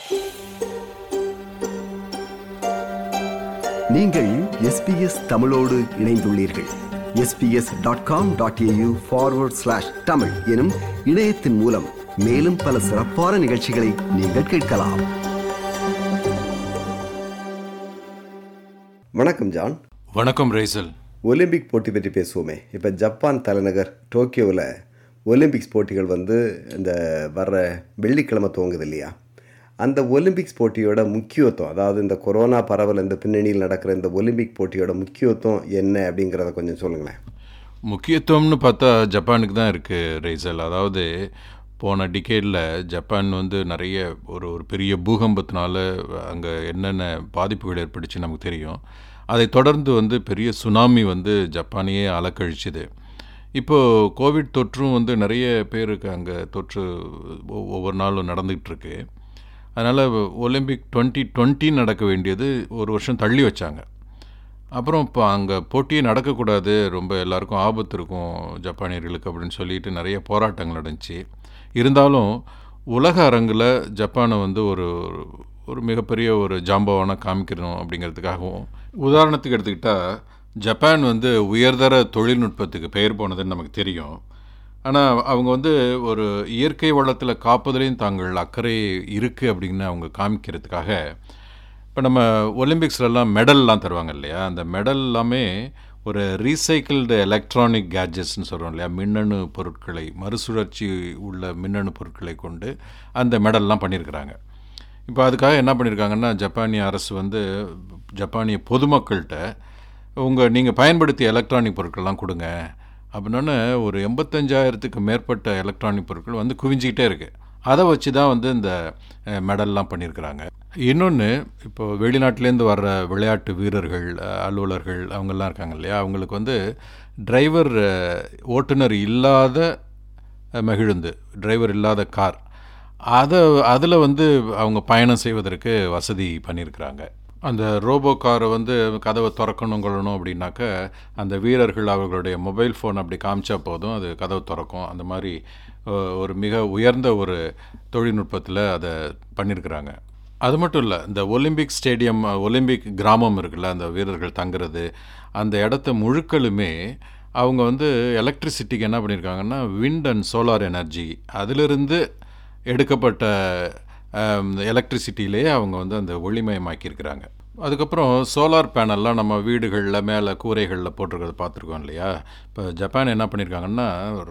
நீங்கள் எஸ்பிஎஸ் தமிழோடு இணைந்துள்ளீர்கள் SBS dot com dot AU forward slash Tamil எனும் இணையத்தின் மூலம் மேலும் பல சிறப்பான நிகழ்ச்சிகளை நீங்கள் கேட்கலாம் வணக்கம் ஜான் வணக்கம் ரைசல் ஒலிம்பிக் போட்டி பற்றி பேசுவோமே இப்போ ஜப்பான் தலைநகர் டோக்கியோவில் ஒலிம்பிக்ஸ் போட்டிகள் வந்து இந்த வர்ற வெள்ளிக்கிழமை துவங்குது இல்லையா அந்த ஒலிம்பிக்ஸ் போட்டியோட முக்கியத்துவம் அதாவது இந்த கொரோனா பரவல் இந்த பின்னணியில் நடக்கிற இந்த ஒலிம்பிக் போட்டியோட முக்கியத்துவம் என்ன அப்படிங்கிறத கொஞ்சம் சொல்லுங்களேன் முக்கியத்துவம்னு பார்த்தா ஜப்பானுக்கு தான் இருக்குது ரைசல் அதாவது போன டிகேடில் ஜப்பான் வந்து நிறைய ஒரு ஒரு பெரிய பூகம்பத்தினால அங்கே என்னென்ன பாதிப்புகள் ஏற்பட்டுச்சு நமக்கு தெரியும் அதை தொடர்ந்து வந்து பெரிய சுனாமி வந்து ஜப்பானையே அலக்கழிச்சுது இப்போது கோவிட் தொற்றும் வந்து நிறைய பேருக்கு அங்கே தொற்று ஒ- ஒவ்வொரு நாளும் நடந்துகிட்டு இருக்கு அதனால் ஒலிம்பிக் டுவெண்ட்டி டுவெண்ட்டி நடக்க வேண்டியது ஒரு வருஷம் தள்ளி வச்சாங்க அப்புறம் இப்போ அங்கே போட்டியே நடக்கக்கூடாது ரொம்ப எல்லாருக்கும் ஆபத்து இருக்கும் ஜப்பானியர்களுக்கு அப்படின்னு சொல்லிட்டு நிறைய போராட்டங்கள் நடந்துச்சு இருந்தாலும் உலக அரங்கில் ஜப்பானை வந்து ஒரு ஒரு மிகப்பெரிய ஒரு ஜாம்பவான காமிக்கணும் அப்படிங்கிறதுக்காகவும் உதாரணத்துக்கு எடுத்துக்கிட்டால் ஜப்பான் வந்து உயர்தர தொழில்நுட்பத்துக்கு பெயர் போனதுன்னு நமக்கு தெரியும் ஆனால் அவங்க வந்து ஒரு இயற்கை வளத்தில் காப்பதிலையும் தாங்கள் அக்கறை இருக்குது அப்படின்னு அவங்க காமிக்கிறதுக்காக இப்போ நம்ம ஒலிம்பிக்ஸ்லலாம் மெடல்லாம் தருவாங்க இல்லையா அந்த மெடல் எல்லாமே ஒரு ரீசைக்கிள்டு எலக்ட்ரானிக் கேட்ஜெட்ஸ்னு சொல்கிறோம் இல்லையா மின்னணு பொருட்களை மறுசுழற்சி உள்ள மின்னணு பொருட்களை கொண்டு அந்த மெடல்லாம் பண்ணியிருக்கிறாங்க இப்போ அதுக்காக என்ன பண்ணியிருக்காங்கன்னா ஜப்பானிய அரசு வந்து ஜப்பானிய பொதுமக்கள்கிட்ட உங்கள் நீங்கள் பயன்படுத்திய எலக்ட்ரானிக் பொருட்கள்லாம் கொடுங்க அப்படின்னோடனே ஒரு எண்பத்தஞ்சாயிரத்துக்கு மேற்பட்ட எலக்ட்ரானிக் பொருட்கள் வந்து குவிஞ்சிக்கிட்டே இருக்குது அதை வச்சு தான் வந்து இந்த அஹ், மெடல்லாம் பண்ணியிருக்கிறாங்க இன்னொன்று இப்போ வெளிநாட்டிலேருந்து வர்ற விளையாட்டு வீரர்கள் அஹ், அலுவலர்கள் அவங்கெல்லாம் இருக்காங்க இல்லையா அவங்களுக்கு வந்து டிரைவர் அஹ், ஓட்டுநர் இல்லாத அஹ், மகிழுந்து டிரைவர் இல்லாத கார் அதை அதில் வந்து அவங்க பயணம் செய்வதற்கு வசதி பண்ணியிருக்கிறாங்க அந்த ரோபோ காரை வந்து கதவை திறக்கணும் கொள்ளணும் அப்படின்னாக்க அந்த வீரர்கள் அவர்களுடைய மொபைல் ஃபோன் அப்படி காமிச்சா போதும் அது கதவை திறக்கும் அந்த மாதிரி அஹ், ஒரு மிக உயர்ந்த ஒரு தொழில்நுட்பத்தில் அதை பண்ணியிருக்கிறாங்க அது மட்டும் இல்லை இந்த ஒலிம்பிக் ஸ்டேடியம் ஒலிம்பிக் கிராமம் இருக்குல்ல அந்த வீரர்கள் தங்குறது அந்த இடத்த முழுக்களுமே அவங்க வந்து எலக்ட்ரிசிட்டிக்கு என்ன பண்ணியிருக்காங்கன்னா விண்ட் அண்ட் சோலார் எனர்ஜி அதிலிருந்து எடுக்கப்பட்ட எலக்ட்ரிசிட்டியிலே அவங்க வந்து அந்த ஒளிமயமாக்கியிருக்கிறாங்க அதுக்கப்புறம் சோலார் பேனல்லாம் நம்ம வீடுகளில் மேலே கூரைகளில் போட்டிருக்கிறத பார்த்துருக்கோம் இல்லையா இப்போ ஜப்பான் என்ன பண்ணியிருக்காங்கன்னா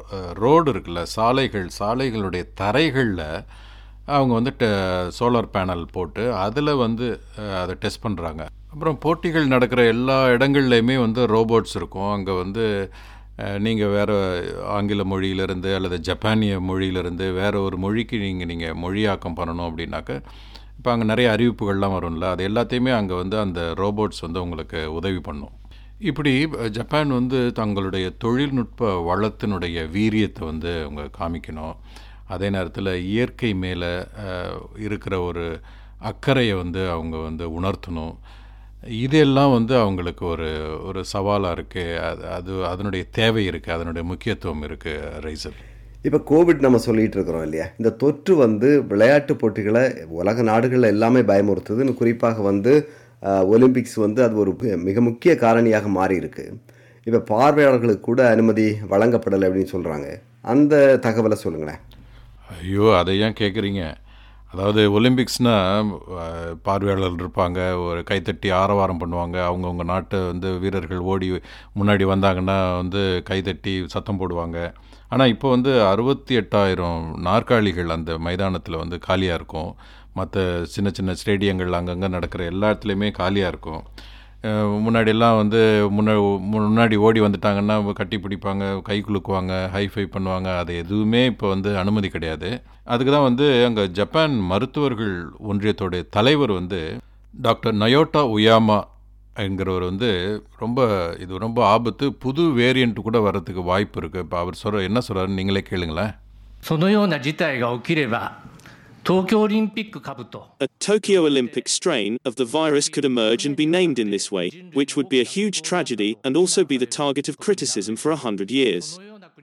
ரோடு இருக்குல்ல சாலைகள் சாலைகளுடைய தரைகளில் அவங்க வந்து சோலார் பேனல் போட்டு அதில் வந்து அஹ், அதை டெஸ்ட் பண்ணுறாங்க அப்புறம் போட்டிகள் நடக்கிற எல்லா இடங்கள்லையுமே வந்து ரோபோட்ஸ் இருக்கும் அங்கே வந்து நீங்கள் வேறு ஆங்கில மொழியிலிருந்து அல்லது ஜப்பானிய மொழியிலிருந்து வேறு ஒரு மொழிக்கு நீங்கள் நீங்கள் மொழியாக்கம் பண்ணணும் அப்படின்னாக்க இப்போ அங்கே நிறைய அறிவிப்புகள்லாம் வரும்ல அது எல்லாத்தையுமே அங்கே வந்து அந்த ரோபோட்ஸ் வந்து உங்களுக்கு உதவி பண்ணும் இப்படி அஹ், ஜப்பான் வந்து தங்களுடைய தொழில்நுட்ப வளத்தினுடைய வீரியத்தை வந்து அவங்க காமிக்கணும் அதே நேரத்தில் இயற்கை மேலே இருக்கிற ஒரு அக்கறையை வந்து அவங்க வந்து உணர்த்தணும் இதெல்லாம் வந்து அவங்களுக்கு ஒரு ஒரு சவாலாக இருக்குது அது அது அதனுடைய தேவை இருக்குது அதனுடைய முக்கியத்துவம் இருக்குது ரைசல் இப்போ கோவிட் நம்ம சொல்லிட்டு இருக்கிறோம் இல்லையா இந்த தொற்று வந்து விளையாட்டு போட்டிகளை உலக நாடுகளில் எல்லாமே பயமுறுத்துது இன்னும் குறிப்பாக வந்து அஹ், ஒலிம்பிக்ஸ் வந்து அது ஒரு மிக- மிக முக்கிய காரணியாக மாறி இருக்கு இப்போ பார்வையாளர்களுக்கு கூட அனுமதி வழங்கப்படலை அப்படின்னு சொல்கிறாங்க அந்த தகவலை சொல்லுங்களேன் ஐயோ அதை ஏன் கேட்குறீங்க அதாவது ஒலிம்பிக்ஸ்னால் பார்வையாளர்கள் இருப்பாங்க ஒரு கைத்தட்டி ஆரவாரம் பண்ணுவாங்க அவங்கவுங்க நாட்டை வந்து வீரர்கள் ஓடி முன்னாடி வந்தாங்கன்னா வந்து கைத்தட்டி சத்தம் போடுவாங்க ஆனால் இப்போ வந்து அறுபத்தி எட்டாயிரம் நாற்காலிகள் அந்த மைதானத்தில் வந்து காலியாக இருக்கும் மற்ற சின்ன சின்ன ஸ்டேடியங்கள் அங்கங்கே நடக்கிற எல்லா இடத்துலையுமே காலியாக இருக்கும் அஹ் முன்னாடியெல்லாம் வந்து முன்ன முன்னாடி ஓடி வந்துட்டாங்கன்னா கட்டி பிடிப்பாங்க கை குலுக்குவாங்க ஹைஃபை பண்ணுவாங்க அது எதுவுமே இப்போ வந்து அனுமதி கிடையாது அதுக்கு தான் வந்து அங்கே ஜப்பான் மருத்துவர்கள் ஒன்றியத்தோடைய தலைவர் வந்து டாக்டர் நயோட்டா உயாமா என்கிறவர் வந்து ரொம்ப இது ரொம்ப ஆபத்து புது வேரியண்ட் கூட வர்றதுக்கு வாய்ப்பு இருக்குது இப்போ அவர் சொல்கிற என்ன சொல்கிறாரு நீங்களே கேளுங்களேன் そのような事態が起きれば東京オリンピック株と A Tokyo Olympic strain of the virus could emerge and be named in this way, which would be a huge tragedy and also be the target of criticism for a hundred years.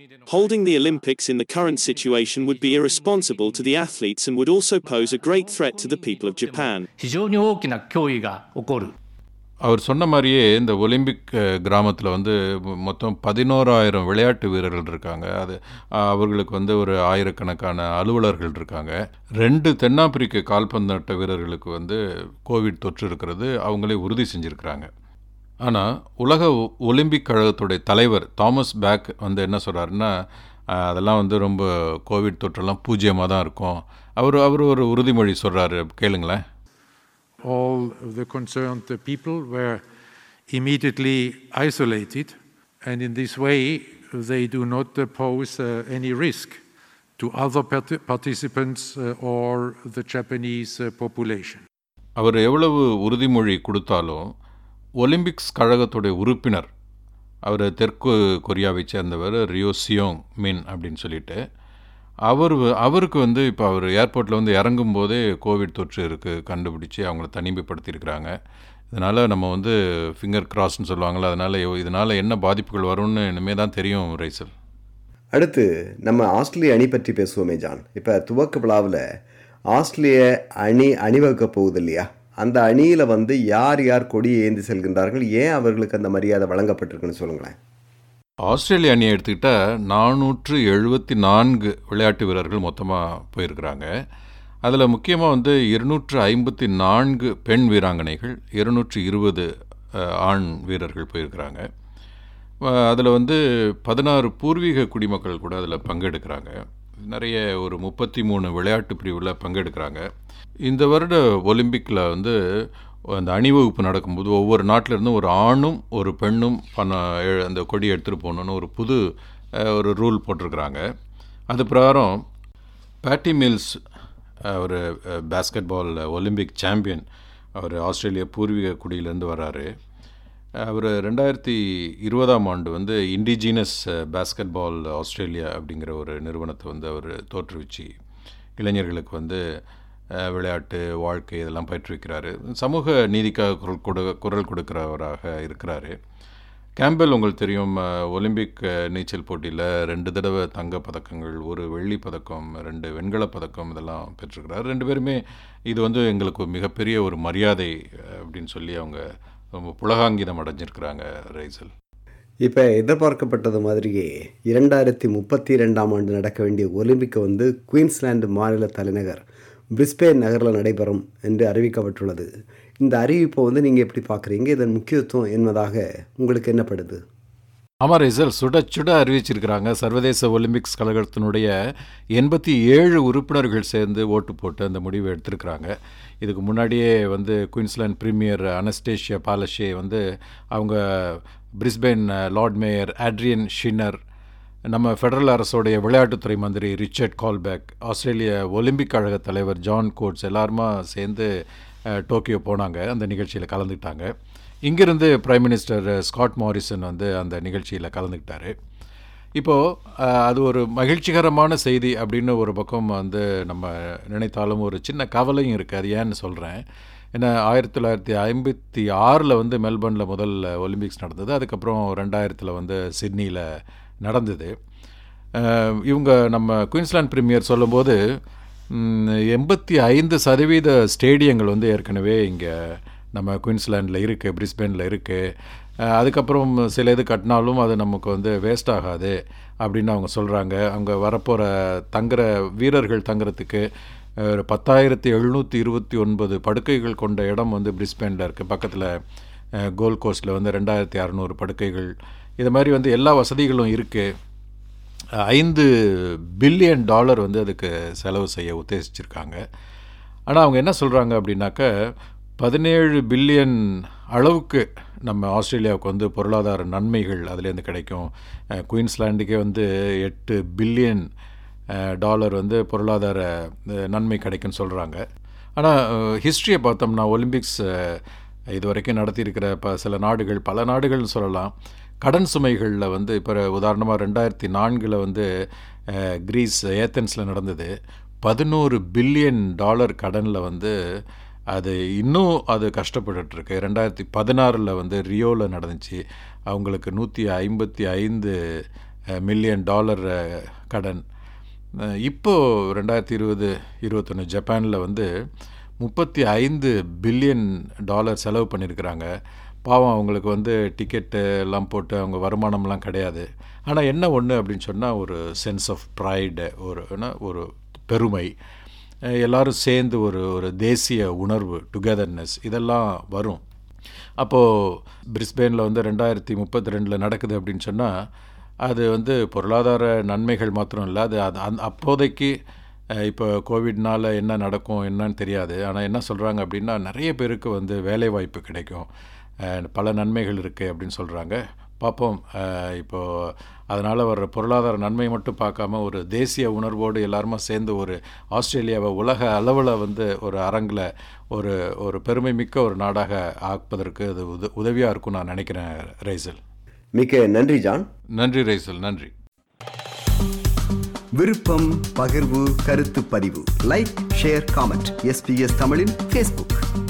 Holding the Olympics in the current situation would be irresponsible to the athletes and would also pose a great threat to the people of Japan. 非常に大きな脅威が起こる அவர் சொன்ன மாதிரியே இந்த Olympic கிராமத்தில் வந்து மொத்தம் பதினோராயிரம் விளையாட்டு வீரர்கள் இருக்காங்க அது அஹ், அவர்களுக்கு வந்து ஒரு ஆயிரக்கணக்கான அலுவலர்கள் இருக்காங்க ரெண்டு தென்னாப்பிரிக்க கால்பந்தாட்ட வீரர்களுக்கு வந்து கோவிட் தொற்று இருக்கிறது அவங்களே உறுதி செஞ்சுருக்கிறாங்க ஆனால் உலக ஒ- ஒலிம்பிக் கழகத்துடைய தலைவர் தாமஸ் பேக் வந்து என்ன சொல்கிறாருன்னா அதெல்லாம் வந்து ரொம்ப கோவிட் தொற்றெல்லாம் பூஜ்ஜியமாக தான் இருக்கும் அவர் அவர் ஒரு உறுதிமொழி சொல்கிறாரு கேளுங்களேன் all the concerned uh, people were immediately isolated, and in this way, they do not uh, pose uh, any risk to other parti- participants uh, or the Japanese uh, population. அவர் எவ்வளவு உறுதிமொழி கொடுத்தாலும் ஒலிம்பிக்ஸ் கழகத்துடைய உறுப்பினர் அவர் தெற்கு கொரியாவை சேர்ந்தவர் Rio Cheung மின் அப்படின்னு சொல்லிட்டு அவர் வ- அவருக்கு வந்து இப்போ அவர் ஏர்போர்ட்டில் வந்து இறங்கும் போதே கோவிட் தொற்று இருக்குது கண்டுபிடிச்சி அவங்கள தனிமைப்படுத்தியிருக்கிறாங்க இதனால் நம்ம வந்து ஃபிங்கர் கிராஸ்ன்னு சொல்லுவாங்கள்ல அதனால் இதனால் என்ன பாதிப்புகள் வரும்னு இனிமே தான் தெரியும் ரைசல் அடுத்து நம்ம ஆஸ்திரேலிய அணி பற்றி பேசுவோமே ஜான் இப்போ துவக்க விழாவில் ஆஸ்திரேலிய அணி அணிவகுக்க போகுது இல்லையா அந்த அணியில் வந்து யார் யார் கொடியை ஏந்தி செல்கின்றார்கள் ஏன் அவர்களுக்கு அந்த மரியாதை வழங்கப்பட்டிருக்குன்னு சொல்லுங்களேன் ஆஸ்திரேலிய அணியை எடுத்துக்கிட்டால் நானூற்று எழுபத்தி நான்கு விளையாட்டு வீரர்கள் மொத்தமாக போயிருக்கிறாங்க அதில் முக்கியமாக வந்து இருநூற்று ஐம்பத்தி நான்கு பெண் வீராங்கனைகள் இருநூற்று இருபது ஆண் வீரர்கள் போயிருக்கிறாங்க அதில் வந்து பதினாறு பூர்வீக குடிமக்கள் கூட அதில் பங்கெடுக்கிறாங்க நிறைய ஒரு முப்பத்தி மூணு விளையாட்டு பிரிவில் பங்கெடுக்கிறாங்க இந்த வருட ஒலிம்பிக்கில் வந்து அந்த அணிவகுப்பு நடக்கும்போது ஒவ்வொரு நாட்டில இருந்தும் ஒரு ஆணும் ஒரு பெண்ணும் பண்ண எ- அந்த கொடி எடுத்துகிட்டு போகணுன்னு ஒரு புது அஹ், ஒரு ரூல் போட்டிருக்கிறாங்க அது பிரகாரம் பேட்டி மில்ஸ் அவர் பேஸ்கெட் பால் ஒலிம்பிக் சாம்பியன் அவர் ஆஸ்திரேலிய பூர்வீக குடியிலேருந்து வர்றாரு அவர் ரெண்டாயிரத்தி இருபதாம் ஆண்டு வந்து இண்டிஜினஸ் பேஸ்கெட் பால் ஆஸ்திரேலியா அப்படிங்கிற ஒரு நிறுவனத்தை வந்து அவர் தோற்றுவிச்சு இளைஞர்களுக்கு வந்து அஹ், விளையாட்டு வாழ்க்கை இதெல்லாம் பயிற்றுவிக்கிறாரு சமூக நீதிக்காக குரல் கொடு குரல் கொடுக்கிறவராக இருக்கிறாரு கேம்பெல் உங்களுக்கு தெரியும் அஹ், ஒலிம்பிக் அஹ், நீச்சல் போட்டியில் ரெண்டு தடவை தங்கப் பதக்கங்கள் ஒரு வெள்ளி பதக்கம் ரெண்டு வெண்கலப் பதக்கம் இதெல்லாம் பெற்றிருக்கிறார் ரெண்டு பேருமே இது வந்து எங்களுக்கு ஒரு மிகப்பெரிய ஒரு மரியாதை அஹ், அப்படின்னு சொல்லி அவங்க ரொம்ப புலகாங்கிதம் அடைஞ்சிருக்கிறாங்க ரைசல் இப்போ எதிர்பார்க்கப்பட்டது மாதிரியே இரண்டாயிரத்தி முப்பத்தி ரெண்டாம் ஆண்டு நடக்க வேண்டிய ஒலிம்பிக் வந்து குயின்ஸ்லாந்து மாநில தலைநகர் பிரிஸ்பேன் நகரில் நடைபெறும் என்று அறிவிக்கப்பட்டுள்ளது இந்த அறிவிப்பை வந்து நீங்கள் எப்படி பார்க்குறீங்க இதன் முக்கியத்துவம் என்பதாக உங்களுக்கு என்னப்படுது ஆமாம் ரைசல் சுட சுட அறிவிச்சிருக்கிறாங்க சர்வதேச ஒலிம்பிக்ஸ் கழகத்தினுடைய எண்பத்தி ஏழு உறுப்பினர்கள் சேர்ந்து ஓட்டு போட்டு அந்த முடிவை எடுத்திருக்கிறாங்க இதுக்கு முன்னாடியே வந்து குயின்ஸ்லாந்து பிரீமியர் அனஸ்டேஷியா பாலஷே வந்து அவங்க Brisbane lord mayor Adrian Schrinner நம்ம ஃபெடரல் அரசோடைய விளையாட்டுத்துறை மந்திரி ரிச்சர்ட் கால்பேக் ஆஸ்திரேலிய ஒலிம்பிக் கழக தலைவர் ஜான் கோட்ஸ் எல்லாருமா சேர்ந்து அஹ், டோக்கியோ போனாங்க அந்த நிகழ்ச்சியில் கலந்துக்கிட்டாங்க இங்கிருந்து பிரைம் மினிஸ்டர் ஸ்காட் மாரிசன் வந்து அந்த நிகழ்ச்சியில் கலந்துக்கிட்டாரு இப்போது அது ஒரு மகிழ்ச்சிகரமான செய்தி அப்படின்னு ஒரு பக்கம் வந்து நம்ம நினைத்தாலும் ஒரு சின்ன கவலையும் இருக்குது அது ஏன்னு சொல்கிறேன் ஏன்னா ஆயிரத்தி தொள்ளாயிரத்தி ஐம்பத்தி ஆறில் வந்து மெல்பர்னில் முதல் ஒலிம்பிக்ஸ் நடந்தது அதுக்கப்புறம் ரெண்டாயிரத்தில் வந்து சிட்னியில் நடந்தது அஹ் இவங்க நம்ம குயின்ஸ்லாந்து பிரீமியர் சொல்லும்போது எண்பத்தி ஐந்து சதவீத ஸ்டேடியங்கள் வந்து ஏற்கனவே இங்கே நம்ம குயின்ஸ்லாண்டில் இருக்குது பிரிஸ்பேனில் இருக்குது அதுக்கப்புறம் சில இது கட்டினாலும் அது நமக்கு வந்து வேஸ்ட் ஆகாது அப்படின்னு அவங்க சொல்கிறாங்க அவங்க வரப்போகிற தங்குற வீரர்கள் தங்குறதுக்கு அஹ், ஒரு பத்தாயிரத்தி எழுநூற்றி இருபத்தி ஒன்பது படுக்கைகள் கொண்ட இடம் வந்து பிரிஸ்பேனில் இருக்குது பக்கத்தில் கோல்ட் கோஸ்ட்டில் வந்து ரெண்டாயிரத்தி அறநூறு படுக்கைகள் இது மாதிரி வந்து எல்லா வசதிகளும் இருக்குது ஐந்து பில்லியன் டாலர் வந்து அதுக்கு செலவு செய்ய உத்தேசிச்சிருக்காங்க ஆனால் அவங்க என்ன சொல்கிறாங்க அப்படின்னாக்க பதினேழு பில்லியன் அளவுக்கு நம்ம ஆஸ்திரேலியாவுக்கு வந்து பொருளாதார நன்மைகள் அதுலேருந்து கிடைக்கும் அஹ், குயின்ஸ்லாண்டுக்கே வந்து எட்டு பில்லியன் டாலர் வந்து பொருளாதார அஹ், நன்மை கிடைக்கும்னு சொல்கிறாங்க ஆனால் ஹிஸ்ட்ரியை பார்த்தோம்னா ஒலிம்பிக்ஸ் அஹ், இது வரைக்கும் நடத்தியிருக்கிற ப சில நாடுகள் பல நாடுகள்னு சொல்லலாம் கடன் சுமைகளில் வந்து இப்போ உதாரணமாக ரெண்டாயிரத்தி நான்கில் வந்து அஹ், கிரீஸ் ஏத்தன்ஸில் நடந்தது பதினோரு பில்லியன் டாலர் கடனில் வந்து அது இன்னும் அது கஷ்டப்பட்டுருக்கு ரெண்டாயிரத்தி பதினாறில் வந்து ரியோவில் நடந்துச்சு அவங்களுக்கு நூற்றி ஐம்பத்தி ஐந்து மில்லியன் டாலர் கடன் அஹ், இப்போ ரெண்டாயிரத்தி இருபது இருபத்தொன்று ஜப்பானில் வந்து முப்பத்தி ஐந்து பில்லியன் டாலர் செலவு பண்ணியிருக்கிறாங்க பாவம் அவங்களுக்கு வந்து டிக்கெட்டு எல்லாம் போட்டு அவங்க வருமானம்லாம் கிடையாது ஆனால் என்ன ஒன்று அப்படின்னு சொன்னால் ஒரு சென்ஸ் ஆஃப் ப்ரைடு ஒரு என்ன ஒரு பெருமை அஹ் எல்லாரும் சேர்ந்து ஒரு ஒரு தேசிய உணர்வு டுகெதர்னஸ் இதெல்லாம் வரும் அப்போது பிரிஸ்பெயினில் வந்து ரெண்டாயிரத்தி முப்பத்தி ரெண்டில் நடக்குது அப்படின்னு சொன்னால் அது வந்து பொருளாதார நன்மைகள் மாத்திரம் இல்லை அது அது அந் அப்போதைக்கு அஹ், இப்போ கோவிட்னால என்ன நடக்கும் என்னன்னு தெரியாது ஆனால் என்ன சொல்கிறாங்க அப்படின்னா நிறைய பேருக்கு வந்து வேலைவாய்ப்பு கிடைக்கும் அஹ், பல நன்மைகள் இருக்குது அப்படின்னு சொல்கிறாங்க பார்ப்போம் அஹ், இப்போ அதனால் வர்ற பொருளாதார நன்மை மட்டும் பார்க்காம ஒரு தேசிய உணர்வோடு எல்லாருமா சேர்ந்து ஒரு ஆஸ்திரேலியாவை உலக அளவில் வந்து ஒரு அரங்கில் ஒரு ஒரு பெருமை மிக்க ஒரு நாடாக ஆக்குவதற்கு அது உத உதவியாக இருக்கும் நான் நினைக்கிறேன் ரைசல் மிக்க நன்றி ஜான் நன்றி ரைசல் நன்றி விருப்பம் பகிர்வு கருத்து பதிவு லைக் ஷேர் காமெண்ட் எஸ்பிஎஸ் தமிழின் ஃபேஸ்புக்